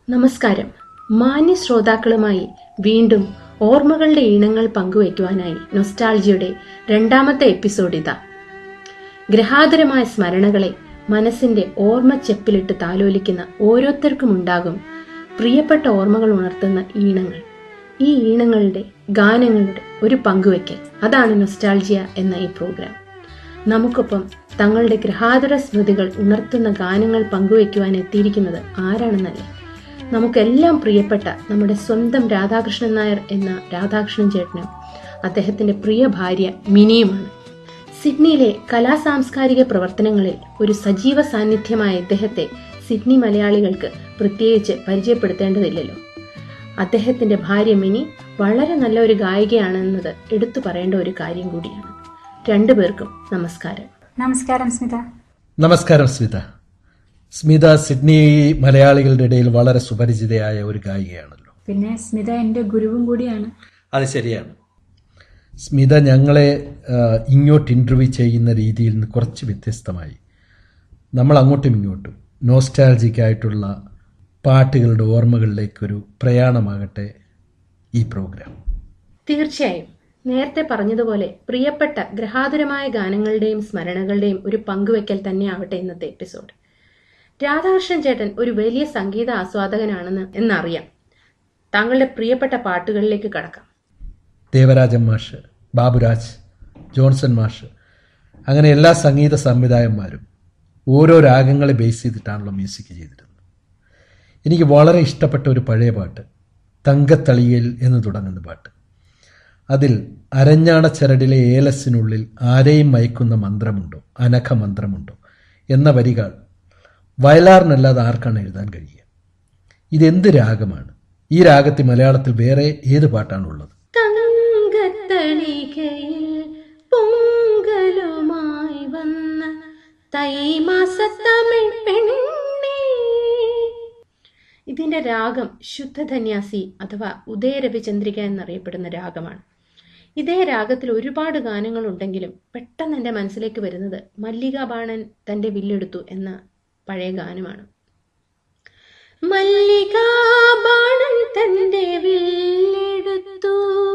നമസ്കാരം മാന്യ ശ്രോതാക്കളുമായി വീണ്ടും ഓർമ്മകളുടെ ഈണങ്ങൾ പങ്കുവയ്ക്കുവാനായി നൊസ്റ്റാൾജിയുടെ രണ്ടാമത്തെ എപ്പിസോഡ് ഇതാ ഗ്രഹാതരമായ സ്മരണകളെ മനസ്സിന്റെ ഓർമ്മ ചെപ്പിലിട്ട് താലോലിക്കുന്ന ഓരോരുത്തർക്കും ഉണ്ടാകും പ്രിയപ്പെട്ട ഓർമ്മകൾ ഉണർത്തുന്ന ഈണങ്ങൾ ഈ ഈണങ്ങളുടെ ഗാനങ്ങളുടെ ഒരു പങ്കുവയ്ക്കൽ അതാണ് നൊസ്റ്റാൾജിയ എന്ന ഈ പ്രോഗ്രാം നമുക്കൊപ്പം തങ്ങളുടെ ഗ്രഹാതര സ്മൃതികൾ ഉണർത്തുന്ന ഗാനങ്ങൾ പങ്കുവയ്ക്കുവാൻ എത്തിയിരിക്കുന്നത് ആരാണെന്നല്ലേ നമുക്കെല്ലാം പ്രിയപ്പെട്ട നമ്മുടെ സ്വന്തം രാധാകൃഷ്ണൻ നായർ എന്ന രാധാകൃഷ്ണൻ ചേട്ടനും അദ്ദേഹത്തിന്റെ പ്രിയ ഭാര്യ മിനിയുമാണ് സിഡ്നിയിലെ കലാസാംസ്കാരിക പ്രവർത്തനങ്ങളിൽ ഒരു സജീവ സാന്നിധ്യമായ ഇദ്ദേഹത്തെ സിഡ്നി മലയാളികൾക്ക് പ്രത്യേകിച്ച് പരിചയപ്പെടുത്തേണ്ടതില്ലല്ലോ അദ്ദേഹത്തിന്റെ ഭാര്യ മിനി വളരെ നല്ല ഒരു ഗായികയാണെന്നത് എടുത്തു പറയേണ്ട ഒരു കാര്യം കൂടിയാണ് രണ്ടുപേർക്കും നമസ്കാരം നമസ്കാരം സ്മിത നമസ്കാരം സ്മിത സ്മിത സിഡ്നി മലയാളികളുടെ ഇടയിൽ വളരെ സുപരിചിതയായ ഒരു ഗായികയാണല്ലോ പിന്നെ സ്മിത എൻ്റെ ഗുരുവും കൂടിയാണ് അത് ശരിയാണ് സ്മിത ഞങ്ങളെ ആ, ഇങ്ങോട്ട് ഇൻ്റർവ്യൂ ചെയ്യുന്ന രീതിയിൽ നിന്ന് കുറച്ച് വ്യത്യസ്തമായി നമ്മൾ അങ്ങോട്ടും ഇങ്ങോട്ടും നോസ്റ്റാൾജിക് ആയിട്ടുള്ള പാട്ടുകളുടെ ഓർമ്മകളിലേക്കൊരു പ്രയാണമാകട്ടെ ഈ പ്രോഗ്രാം തീർച്ചയായും നേരത്തെ പറഞ്ഞതുപോലെ പ്രിയപ്പെട്ട ഗ്രഹാതുരമായ ഗാനങ്ങളുടെയും സ്മരണകളുടെയും ഒരു പങ്കുവെക്കൽ തന്നെയാവട്ടെ ഇന്നത്തെ എപ്പിസോഡ് രാധാകൃഷ്ണൻ ചേട്ടൻ ഒരു വലിയ സംഗീത ആസ്വാദകനാണെന്ന് എന്നറിയാം താങ്കളുടെ പ്രിയപ്പെട്ട പാട്ടുകളിലേക്ക് കടക്കാം ദേവരാജൻ മാഷ് ബാബുരാജ് ജോൺസൺ മാഷ് അങ്ങനെ എല്ലാ സംഗീത സംവിധായകന്മാരും ഓരോ രാഗങ്ങളെ ബേസ് ചെയ്തിട്ടാണല്ലോ മ്യൂസിക് ചെയ്തിരുന്നത് എനിക്ക് വളരെ ഇഷ്ടപ്പെട്ട ഒരു പഴയ പാട്ട് തങ്കത്തളിയൽ എന്ന് തുടങ്ങുന്ന പാട്ട് അതിൽ അരഞ്ഞാണ ചരടിലെ ഏലസിനുള്ളിൽ ആരെയും മയക്കുന്ന മന്ത്രമുണ്ടോ അനഘ മന്ത്രമുണ്ടോ എന്ന വരികൾ വയലാറിനല്ലാതെ ആർക്കാണ് എഴുതാൻ കഴിയുക ഇതെന്ത് രാഗമാണ് ഈ രാഗത്തിൽ മലയാളത്തിൽ വേറെ ഏത് പാട്ടാണുള്ളത് തങ്കത്തളികയിൽ പൊങ്കലുമായി വന്ന തൈമാസത്തമിഴ് പെണ്ണേ ഇതിന്റെ രാഗം ശുദ്ധധന്യാസി അഥവാ ഉദയരവിചന്ദ്രിക എന്നറിയപ്പെടുന്ന രാഗമാണ് ഇതേ രാഗത്തിൽ ഒരുപാട് ഗാനങ്ങൾ ഉണ്ടെങ്കിലും പെട്ടെന്ന് എൻ്റെ മനസ്സിലേക്ക് വരുന്നത് മല്ലിക ബാണൻ തൻ്റെ വില്ലെടുത്തു എന്ന പഴയ ഗാനമാണ് മല്ലികാബാണൻ തന്റെ വില്ലെടുത്തു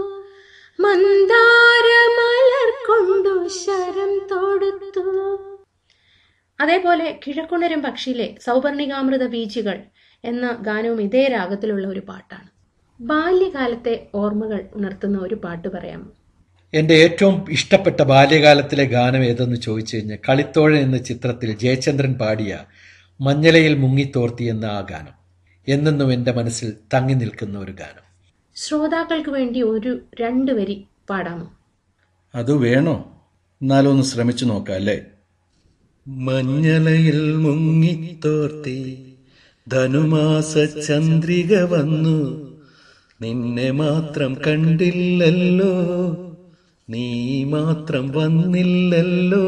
മന്ദാരമലർ കൊണ്ടു ശരം തൊടുത്തു അതേപോലെ കിഴക്കുണരും പക്ഷിയിലെ സൗവർണികാമൃത ബീച്ചുകൾ എന്ന ഗാനവും ഇതേ രാഗത്തിലുള്ള ഒരു പാട്ടാണ് ബാല്യകാലത്തെ ഓർമ്മകൾ ഉണർത്തുന്ന ഒരു പാട്ട് പറയാമോ എൻ്റെ ഏറ്റവും ഇഷ്ടപ്പെട്ട ബാല്യകാലത്തിലെ ഗാനം ഏതെന്ന് ചോദിച്ചു കഴിഞ്ഞാൽ കളിത്തോഴൻ എന്ന ചിത്രത്തിൽ ജയചന്ദ്രൻ പാടിയ മഞ്ഞലയിൽ മുങ്ങിത്തോർത്തി എന്ന ആ ഗാനം എന്നെന്നും എൻ്റെ മനസ്സിൽ തങ്ങി നിൽക്കുന്ന ഒരു ഗാനം ശ്രോതാക്കൾക്ക് വേണ്ടി ഒരു രണ്ട് വരി പാടാമോ അത് വേണോ എന്നാലും ഒന്ന് ശ്രമിച്ചു നോക്കാം അല്ലേ മഞ്ഞളയിൽ മുങ്ങിത്തോർത്തി ധനുമാസ ചന്ദ്രിക വന്നു നിന്നെ മാത്രം കണ്ടില്ലല്ലോ നീ മാത്രം വന്നില്ലല്ലോ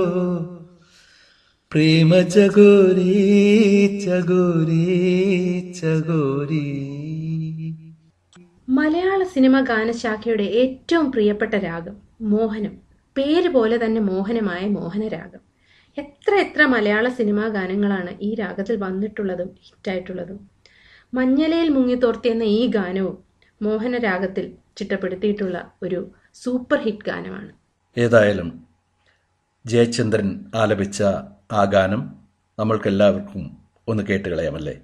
പ്രേമ ചകോരി ചകോരി ചകോരി മലയാള സിനിമ ഗാനശാഖയുടെ ഏറ്റവും പ്രിയപ്പെട്ട രാഗം മോഹനം പേര് പോലെ തന്നെ മോഹനമായ മോഹനരാഗം എത്ര എത്ര മലയാള സിനിമാ ഗാനങ്ങളാണ് ഈ രാഗത്തിൽ വന്നിട്ടുള്ളതും ഹിറ്റായിട്ടുള്ളതും മഞ്ഞലയിൽ മുങ്ങിത്തോർത്തി എന്ന ഈ ഗാനവും മോഹനരാഗത്തിൽ ചിട്ടപ്പെടുത്തിയിട്ടുള്ള ഒരു സൂപ്പർ ഹിറ്റ് ഗാനമാണ് ഏതായാലും ജയചന്ദ്രൻ ആലപിച്ച ആ ഗാനം നമ്മൾക്കെല്ലാവർക്കും ഒന്ന് കേട്ട് കളയാമല്ലേ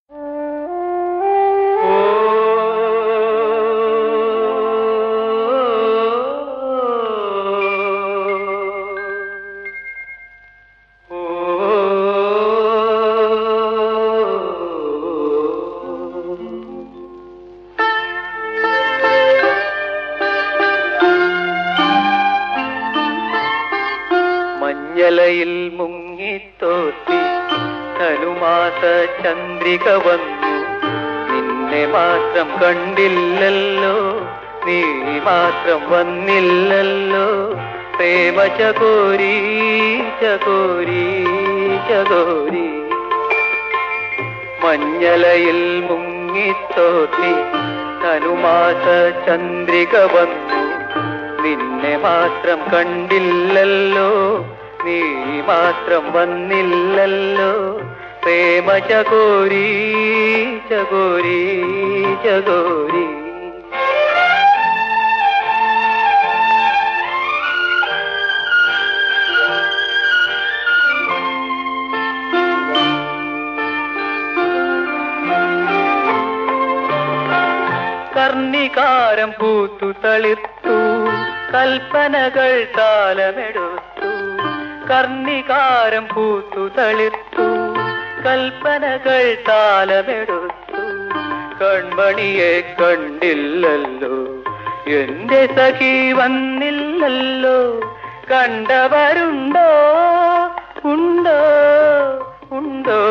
മഞ്ഞലയിൽ മുങ്ങിത്തോത്തി ധനുമാസ ചന്ദ്രിക വന്നു നിന്നെ മാത്രം കണ്ടില്ലല്ലോ നീ മാത്രം വന്നില്ലല്ലോ പ്രേമ ചകോരി ചകോരി ചകോരി മഞ്ഞലയിൽ മുങ്ങിത്തോത്തി ധനുമാസ ചന്ദ്രിക വന്നു നിന്നെ മാത്രം കണ്ടില്ലല്ലോ നീ മാത്രം വന്നില്ലല്ലോ പ്രേമ ചകോരി ചകോരി ചകോരി കർണികാരം പൂത്തു തളിർത്തു കൽപ്പനകൾ താലമെടുത്തു കർണികാരം പൂത്തു തളിർത്തു കൽപ്പനകൾ താലമെടുത്തു കൺമണിയെ കണ്ടില്ലല്ലോ എന്റെ സഖി വന്നില്ലല്ലോ കണ്ടവരുണ്ടോ ഉണ്ടോ ഉണ്ടോ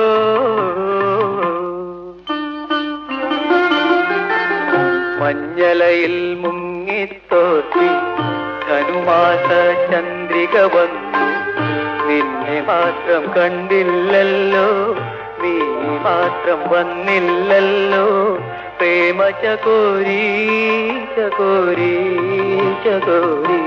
മഞ്ഞലയിൽ മുങ്ങിത്തോത്തി ധനുമാസ ചന്ദ്രിക വന്നു നിന്നെ മാത്രം കണ്ടില്ലല്ലോ നീ മാത്രം വന്നില്ലല്ലോ പ്രേമ ചകോരി ചകോരി ചകോരി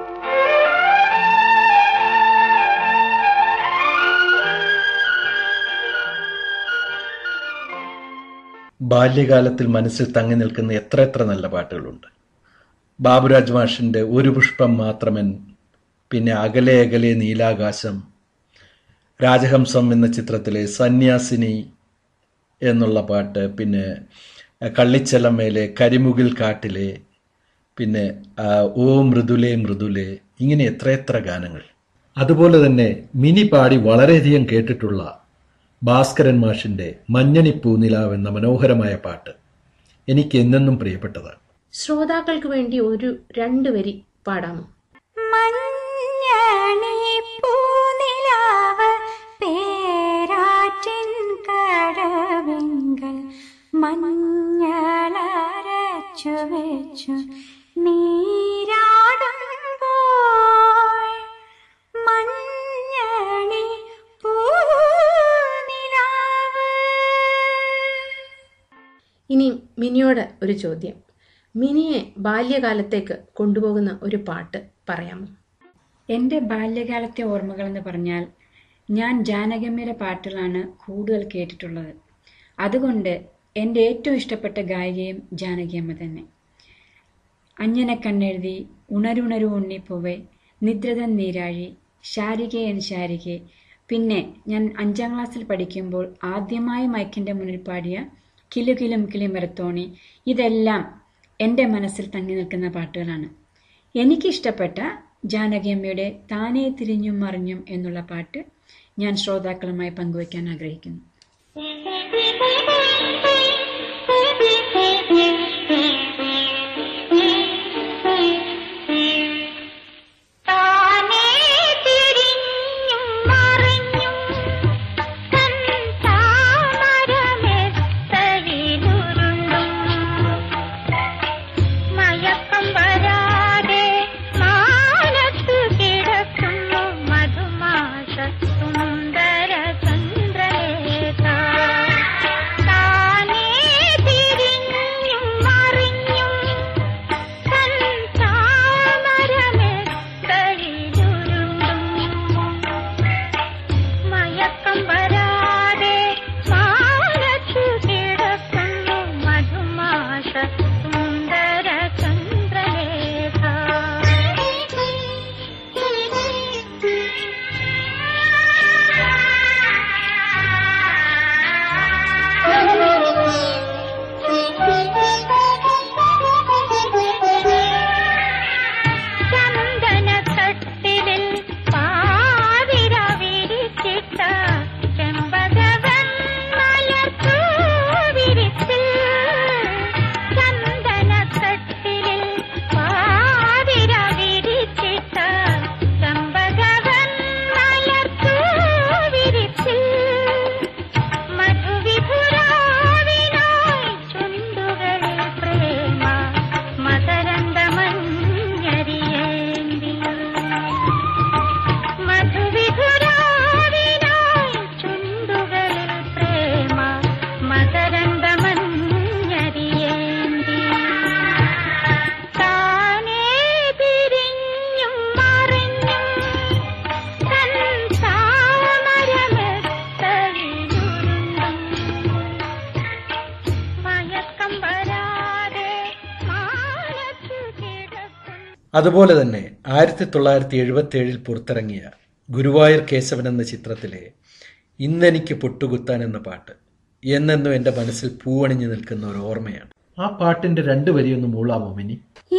ബാല്യകാലത്തിൽ മനസ്സിൽ തങ്ങി നിൽക്കുന്ന എത്ര എത്ര നല്ല പാട്ടുകളുണ്ട് ബാബുരാജ് മാഷിൻ്റെ ഒരു പുഷ്പം മാത്രമൻ പിന്നെ അകലെ അകലെ നീലാകാശം രാജഹംസം എന്ന ചിത്രത്തിലെ സന്യാസിനി എന്നുള്ള പാട്ട് പിന്നെ കള്ളിച്ചലമേലെ കരിമുകിൽ കാട്ടിലെ പിന്നെ ആ, ഓ മൃദുലേ മൃദുലേ ഇങ്ങനെ എത്രയെത്ര ഗാനങ്ങൾ അതുപോലെ തന്നെ മിനി പാടി വളരെയധികം കേട്ടിട്ടുള്ള ഭാസ്കരൻ മാഷിന്റെ മഞ്ഞണി പൂനിലാവ് എന്ന മനോഹരമായ പാട്ട് എനിക്ക് എന്നെന്നും പ്രിയപ്പെട്ടതാണ് ശ്രോതാക്കൾക്ക് വേണ്ടി ഒരു രണ്ട് വരി പാടാമോ മഞ്ഞണി പൂനിലാവ് പേരാറ്റിൻ കടവിങ്കൽ മഞ്ഞളരച്ചു വെച്ചു നീരാടുമ്പോൾ മഞ്ഞണി പൂനിലാവ് ഇനി മിനിയോട് ഒരു ചോദ്യം മിനിയെ ബാല്യകാലത്തേക്ക് കൊണ്ടുപോകുന്ന ഒരു പാട്ട് പറയാമോ എൻ്റെ ബാല്യകാലത്തെ ഓർമ്മകൾ എന്ന് പറഞ്ഞാൽ ഞാൻ ജാനകമ്മയുടെ പാട്ടുകളാണ് കൂടുതൽ കേട്ടിട്ടുള്ളത് അതുകൊണ്ട് എൻ്റെ ഏറ്റവും ഇഷ്ടപ്പെട്ട ഗായികയും ജാനകിയമ്മ തന്നെ അഞ്ഞനെ കണ്ണെഴുതി ഉണരുണരു ഉണ്ണിപ്പൂവെ നിദ്രതൻ നീരാഴി ശാരികെ എൻ ശാരികെ പിന്നെ ഞാൻ അഞ്ചാം ക്ലാസ്സിൽ പഠിക്കുമ്പോൾ ആദ്യമായി മൈക്കിൻ്റെ മുന്നിൽ പാടിയ കിലുകിലും കിളിമരത്തോണി ഇതെല്ലാം എൻ്റെ മനസ്സിൽ തങ്ങി നിൽക്കുന്ന പാട്ടുകളാണ് എനിക്കിഷ്ടപ്പെട്ട ജാനകിയമ്മയുടെ താനേ തിരിഞ്ഞും മറിഞ്ഞും എന്നുള്ള പാട്ട് ഞാൻ ശ്രോതാക്കളുമായി പങ്കുവയ്ക്കാൻ ആഗ്രഹിക്കുന്നു താനേ തിരിഞ്ഞും മറിഞ്ഞും തൻ താമരമെത്തയിലുരുണ്ടും മയക്കം വരാതെ മാനത്തു കിടക്കുന്നു മധുമാസ സുന്ദര ചന്ദ്രലേഖ താൻ അതുപോലെ തന്നെ ആയിരത്തി തൊള്ളായിരത്തി എഴുപത്തി ഏഴിൽ പുറത്തിറങ്ങിയ ഗുരുവായൂർ കേശവൻ എന്ന ചിത്രത്തിലെ ഇന്നെനിക്ക് പൊട്ടുകുത്താൻ എന്ന പാട്ട് എന്നെന്നും എൻ്റെ മനസ്സിൽ പൂവണിഞ്ഞു നിൽക്കുന്ന ഒരു ഓർമ്മയാണ് ആ പാട്ടിന്റെ രണ്ട് വരിയൊന്ന് മൂളാമോ മിനി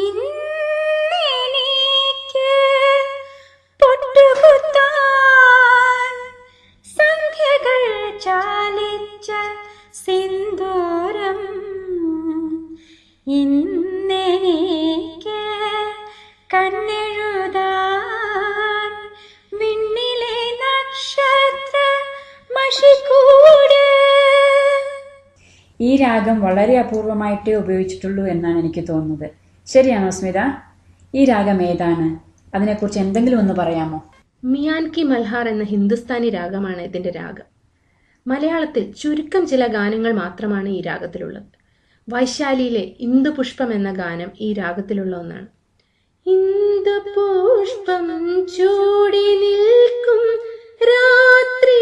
ഇന്നെനിക്ക് പൊട്ടുകുത്താൻ സന്ധ്യകൾ ചാലിച്ച സിന്ദൂരം ഇന്നെനിക്ക് കണ്ണെഴുതാൻ വിണ്ണിലെ നക്ഷത്ര മഷിക്കൂട് ഈ രാഗം വളരെ അപൂർവമായിട്ടേ ഉപയോഗിച്ചിട്ടുള്ളൂ എന്നാണ് എനിക്ക് തോന്നുന്നത് ശരിയാണോ സ്മിത ഈ രാഗം ഏതാണ് അതിനെക്കുറിച്ച് എന്തെങ്കിലും ഒന്ന് പറയാമോ മിയാൻ കി മൽഹാർ എന്ന ഹിന്ദുസ്ഥാനി രാഗമാണ് ഇതിന്റെ രാഗം മലയാളത്തിൽ ചുരുക്കം ചില ഗാനങ്ങൾ മാത്രമാണ് ഈ രാഗത്തിലുള്ളത് വൈശാലിയിലെ ഇന്ദുപുഷ്പം എന്ന ഗാനം ഈ രാഗത്തിലുള്ള ഒന്നാണ് ഇന്ദുപുഷ്പം ചൂടി നിൽക്കും രാത്രി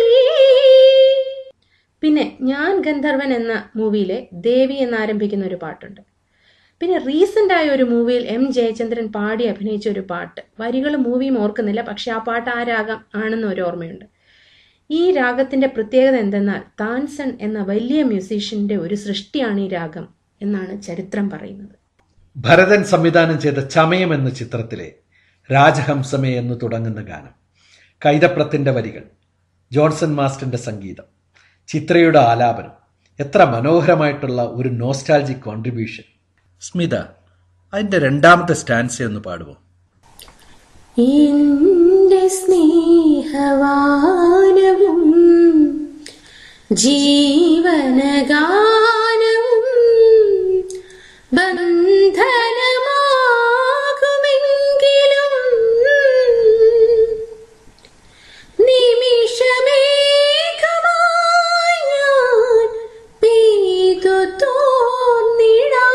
പിന്നെ ഞാൻ ഗന്ധർവൻ എന്ന മൂവിയിലെ ദേവി എന്നാരംഭിക്കുന്ന ഒരു പാട്ടുണ്ട് പിന്നെ റീസെന്റ് ആയ ഒരു മൂവിയിൽ എം ജയചന്ദ്രൻ പാടി അഭിനയിച്ച ഒരു പാട്ട് വരികൾ മൂവിയും ഓർക്കുന്നില്ല പക്ഷെ ആ പാട്ട് ആ രാഗം ആണെന്ന് ഒരു ഓർമ്മയുണ്ട് ഈ രാഗത്തിന്റെ പ്രത്യേകത എന്തെന്നാൽ താൻസൺ എന്ന വലിയ മ്യൂസീഷ്യന്റെ ഒരു സൃഷ്ടിയാണ് ഈ രാഗം എന്നാണ് ചരിത്രം പറയുന്നത് ഭരതൻ സംവിധാനം ചെയ്ത ചമയം എന്ന ചിത്രത്തിലെ രാജഹംസമേ എന്ന് തുടങ്ങുന്ന ഗാനം കൈതപ്രത്തിന്റെ വരികൾ ജോൺസൺ മാസ്റ്ററിന്റെ സംഗീതം ചിത്രയുടെ ആലാപനം എത്ര മനോഹരമായിട്ടുള്ള ഒരു നോസ്റ്റാൾജിക് കോൺട്രിബ്യൂഷൻ സ്മിത അതിന്റെ രണ്ടാമത്തെ സ്റ്റാൻസ ഒന്ന് പാടുമോ എന്റെ സ്നേഹവാനവും ജീവനഗാനവും ബന്ധനമാകുമെങ്കിലും നിമിഷമേഘമായി ഞാൻ പെയ്തു തോന്നിടാം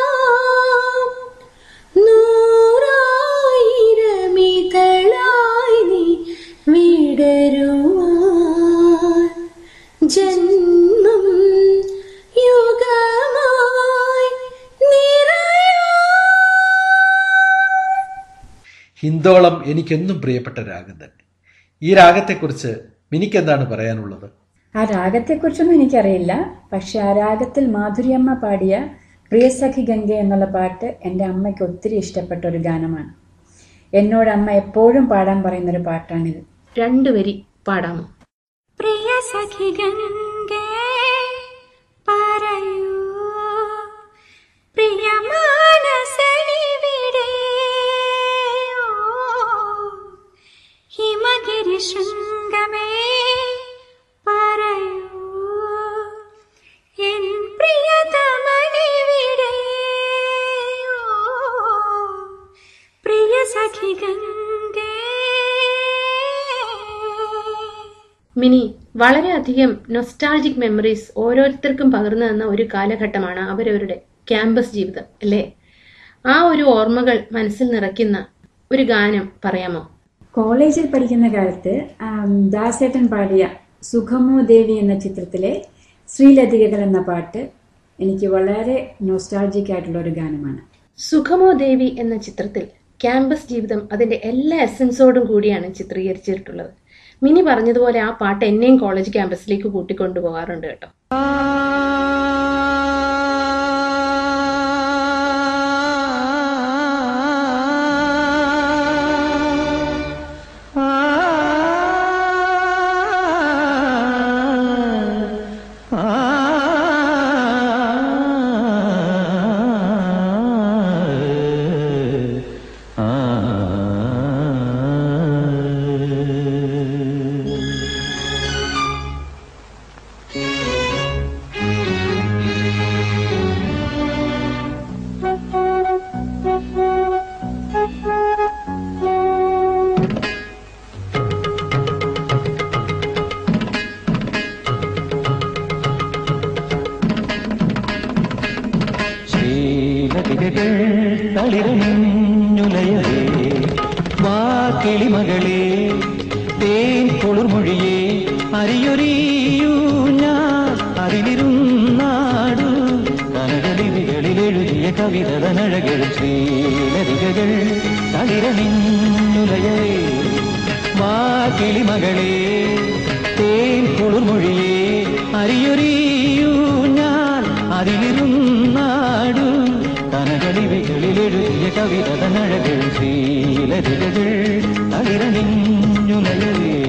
നൂറായിരമിതളായി നീ വിടരുവാൻ ജന്മം യുഗമായി നിറയാൻ ഹിന്ദോളം എനിക്കെന്നും പ്രിയപ്പെട്ട രാഗം തന്നെ ഈ രാഗത്തെക്കുറിച്ച് മിനിക്കെന്താണ് പറയാനുള്ളത് ആ രാഗത്തെക്കുറിച്ചൊന്നും എനിക്കറിയില്ല പക്ഷെ ആ രാഗത്തിൽ മാധുര്യമ്മ പാടിയ പ്രിയസഖി ഗംഗ എന്നുള്ള പാട്ട് എൻ്റെ അമ്മയ്ക്ക് ഒത്തിരി ഇഷ്ടപ്പെട്ട ഒരു ഗാനമാണ് എന്നോട് അമ്മ എപ്പോഴും പാടാൻ പറയുന്ന ഒരു പാട്ടാണിത് രണ്ടു വരി പാടാമോ പ്രിയ സഖി ഗംഗേ പറയൂ പ്രിയ മാനസനിവിടെ ഹിമഗിരി ശൃംഗമേ പറയൂ എൻ പ്രിയതമനിവിടെ പ്രിയ സഖി ഗംഗേ മിനി വളരെയധികം നൊസ്റ്റാൾജിക് മെമ്മറീസ് ഓരോരുത്തർക്കും പകർന്നു തന്ന ഒരു കാലഘട്ടമാണ് അവരവരുടെ ക്യാമ്പസ് ജീവിതം അല്ലേ ആ ഒരു ഓർമ്മകൾ മനസ്സിൽ നിറയ്ക്കുന്ന ഒരു ഗാനം പറയാമോ കോളേജിൽ പഠിക്കുന്ന കാലത്ത് ആം, ദാസേട്ടൻ പാടിയ സുഖമോ ദേവി എന്ന ചിത്രത്തിലെ ശ്രീലതികകൾ എന്ന പാട്ട് എനിക്ക് വളരെ നോസ്റ്റാൾജിക് ആയിട്ടുള്ള ഒരു ഗാനമാണ് സുഖമോ ദേവി എന്ന ചിത്രത്തിൽ ക്യാമ്പസ് ജീവിതം അതിന്റെ എല്ലാ എസൻസോടും കൂടിയാണ് ചിത്രീകരിച്ചിട്ടുള്ളത് മിനി പറഞ്ഞതുപോലെ ആ പാട്ട് എന്നെയും കോളേജ് ക്യാമ്പസിലേക്ക് കൂട്ടിക്കൊണ്ടു പോകാറുണ്ട് കേട്ടോ ശ്രീലതികകൾ തളിരണിഞ്ഞുലയവേ വാ കിളിമകളെ തേൻ കൊളുർമൊഴിയെ അരിയൊരിയൂ ഞാൻ അതിലിരുന്നാടു കനകളികളിൽ എഴുതിയ എഴുതിയ കവിതനഴകൾ ശ്രീലതികകൾ തളിരണിഞ്ഞുലയേ വാ കിളിമകളെ തേൻ കുളിർമൊഴിയേ അരിയൊരിയൂ ഞാൻ അതിലിരുന്നാടു കനകളിവകളിൽ എഴുതിയ കവിതനഴകൾ ശ്രീലതികകൾ തളിരണിഞ്ഞുലയേ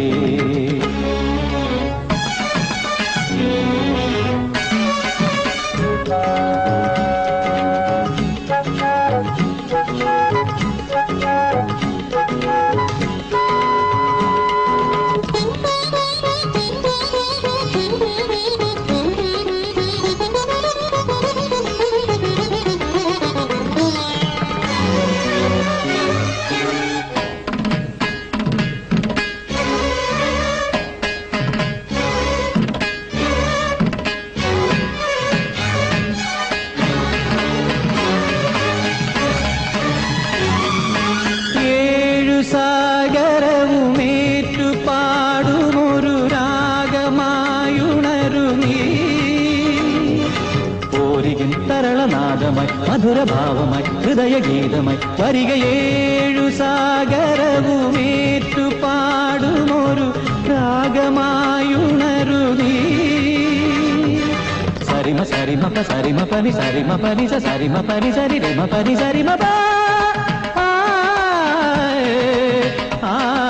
ഏഴു സാഗരവുമേറ്റു പാടുമൊരു രാഗമായുണരു നീ ഓരികിൻ തരളനാദമായി മധുരഭാവമായി ഹൃദയഗീതമായി വരിക ഏഴു സാഗരവുമേറ്റു പാടുമൊരു രാഗമായുണരു നീ സരിമ സരിമ പ സരിമ പനി സരിമ പനി സ സരിമ പനി സരി രമ പനി സരിമ പ ആ, ആ,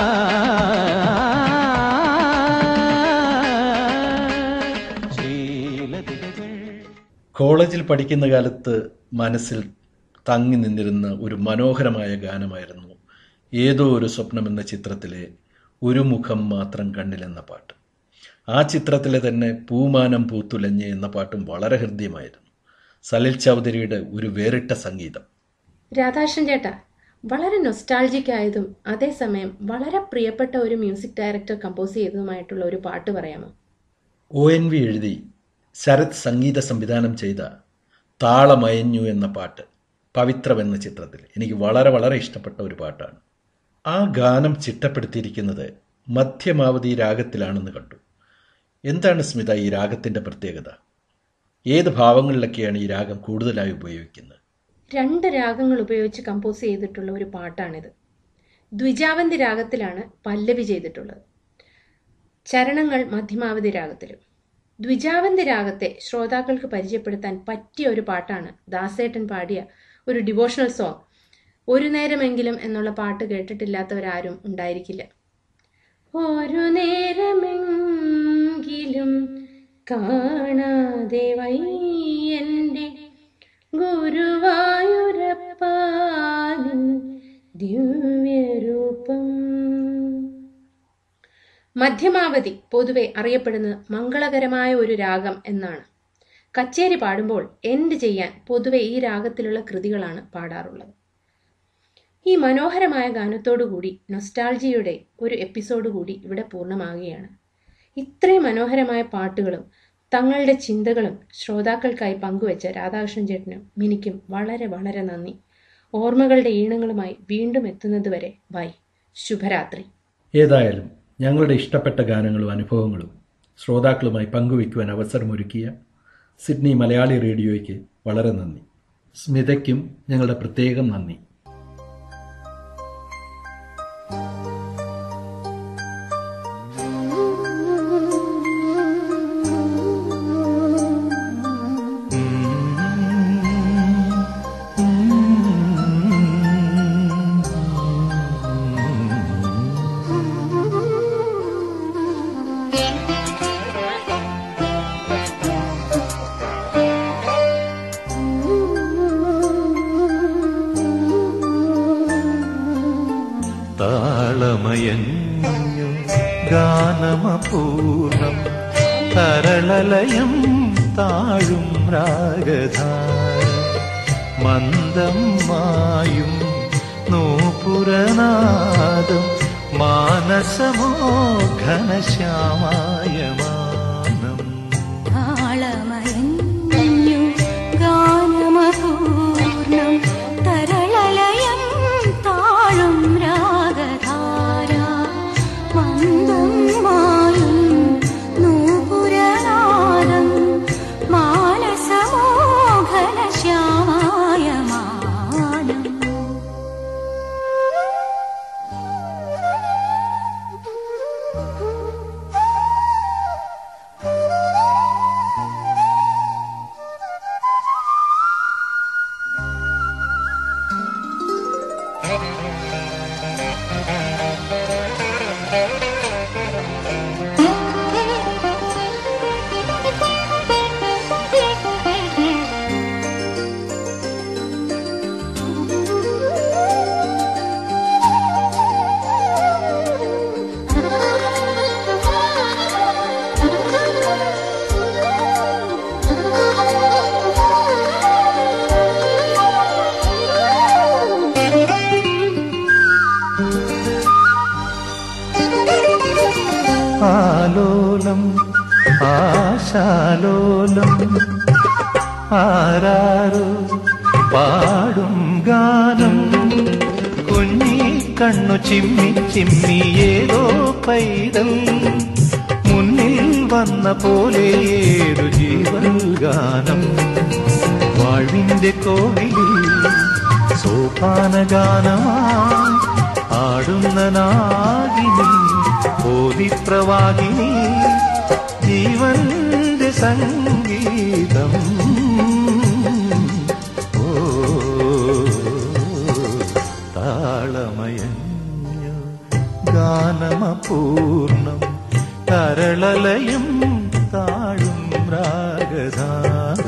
ശ്രീലതികകൾ കോളേജിൽ പഠിക്കുന്ന കാലത്ത് മനസ്സിൽ തങ്ങി നിന്നിരുന്ന ഒരു മനോഹരമായ ഗാനമായിരുന്നു ഏതോ ഒരു സ്വപ്നം എന്ന ചിത്രത്തിലെ ഒരു മുഖം മാത്രം കണ്ണിലെന്ന പാട്ട് ആ ചിത്രത്തിലെ തന്നെ പൂമാനം പൂത്തുലഞ്ഞ് എന്ന പാട്ടും വളരെ ഹൃദ്യമായിരുന്നു സലിൽ ചൗധരിയുടെ ഒരു വേറിട്ട സംഗീതം രാധാകൃഷ്ണൻ ചേട്ടാ വളരെ നൊസ്റ്റാൾജിക് ആയതും അതേസമയം വളരെ പ്രിയപ്പെട്ട ഒരു മ്യൂസിക് ഡയറക്ടർ കമ്പോസ് ചെയ്തതുമായിട്ടുള്ള ഒരു പാട്ട് പറയാമോ ഒ എൻ വി എഴുതി ശരത് സംഗീത സംവിധാനം ചെയ്ത താളമയഞ്ഞു എന്ന പാട്ട് പവിത്രം എന്ന ചിത്രത്തിൽ എനിക്ക് വളരെ വളരെ ഇഷ്ടപ്പെട്ട ഒരു പാട്ടാണ് ആ ഗാനം ചിട്ടപ്പെടുത്തിയിരിക്കുന്നത് മധ്യമാവധി രാഗത്തിലാണെന്ന് കണ്ടു എന്താണ് സ്മിത ഈ രാഗത്തിൻ്റെ പ്രത്യേകത ഏത് ഭാവങ്ങളിലൊക്കെയാണ് ഈ രാഗം കൂടുതലായി ഉപയോഗിക്കുന്നത് രണ്ട് രാഗങ്ങൾ ഉപയോഗിച്ച് കമ്പോസ് ചെയ്തിട്ടുള്ള ഒരു പാട്ടാണിത് ദ്വിജാവന്തി രാഗത്തിലാണ് പല്ലവി ചെയ്തിട്ടുള്ളത് ചരണങ്ങൾ മധ്യമാവധി രാഗത്തിലും ദ്വിജാവന്തി രാഗത്തെ ശ്രോതാക്കൾക്ക് പരിചയപ്പെടുത്താൻ പറ്റിയ ഒരു പാട്ടാണ് ദാസേട്ടൻ പാടിയ ഒരു ഡിവോഷണൽ സോങ് ഒരു നേരമെങ്കിലും എന്നുള്ള പാട്ട് കേട്ടിട്ടില്ലാത്തവരാരും ഉണ്ടായിരിക്കില്ല ഒരു നേരമെങ്കിലും കാണാതെ വയ്യന്റെ ഗുരുവായൂരപ്പാനിൻ ദിവ്യരൂപം മധ്യമാവധി പൊതുവെ അറിയപ്പെടുന്നത് മംഗളകരമായ ഒരു രാഗം എന്നാണ് കച്ചേരി പാടുമ്പോൾ എൻഡ് ചെയ്യാൻ പൊതുവെ ഈ രാഗത്തിലുള്ള കൃതികളാണ് പാടാറുള്ളത് ഈ മനോഹരമായ ഗാനത്തോടുകൂടി നൊസ്റ്റാൾജിയുടെ ഒരു എപ്പിസോഡ് കൂടി ഇവിടെ പൂർണ്ണമാകുകയാണ് ഇത്രയും മനോഹരമായ പാട്ടുകളും തങ്ങളുടെ ചിന്തകളും ശ്രോതാക്കൾക്കായി പങ്കുവച്ച രാധാകൃഷ്ണൻ ചേട്ടനും മിനിക്കും വളരെ വളരെ നന്ദി ഓർമ്മകളുടെ ഈണങ്ങളുമായി വീണ്ടും എത്തുന്നതുവരെ ബൈ ശുഭരാത്രി ഏതായാലും ഞങ്ങളുടെ ഇഷ്ടപ്പെട്ട ഗാനങ്ങളും അനുഭവങ്ങളും ശ്രോതാക്കളുമായി പങ്കുവയ്ക്കുവാൻ അവസരമൊരുക്കിയ സിഡ്നി മലയാളി റേഡിയോയ്ക്ക് വളരെ നന്ദി സ്മിതയ്ക്കും ഞങ്ങളുടെ പ്രത്യേകം നന്ദി താളമയഞ്ഞു ഗാനമപൂർണം തരളലയം താഴും രാഗധാര മന്ദം മായും നൂപുരനാദം മാനസമോ ഘനശ്യാമായ മാനം താളമയഞ്ഞു ഗാനമപൂർണം തരളലയം താഴും രാഗധാര മന്ദം മായും നൂപുരനാദം മാനസമോഹന ശ്യാമായ താലോലം ആശാലോലം ആരാരോ പാടും ഗാനം കുഞ്ഞി കണ്ണു ചിമ്മി ചിമ്മി ഏതോ പൈതൽ മുന്നിൽ വന്ന പോലെ ഏതു ജീവൽ ഗാനം വാഴ്വിന്റെ കോവിലിൽ സോപാന ഗാനമായി ആടുന്ന നാഗിനി ബോധിപ്രവാഹിനി ജീവന്റെ സംഗീതം ഓ താളമയഞ്ഞു ഗാനമപൂർണം തരളലയം താഴും രാഗധാര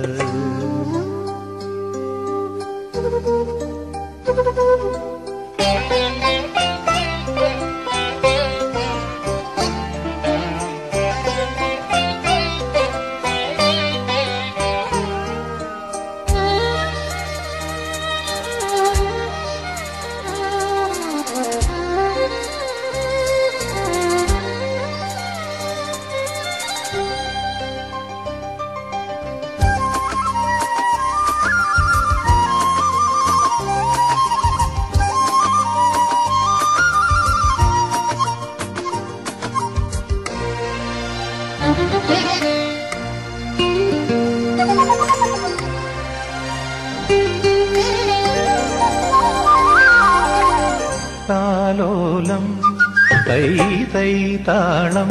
താലോലം തൈ തൈ താളം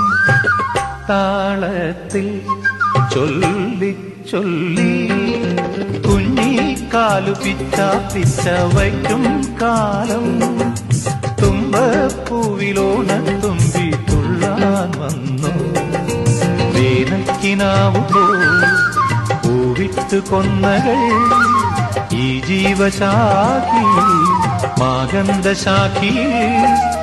താളത്തിൽ ചൊല്ലി ചൊല്ലി കുഞ്ഞിക്കാലു പിച്ച പിച്ച വയ്ക്കും കാലം തുമ്പപ്പൂവിലോണ തുമ്പി തുള്ളാൻ വന്നു വേനൽക്കിനാവു പോ പൂവിട്ട് കൊന്നകൾ ഈ ജീവശാഖി മാഗന്ധശാഖിയിൽ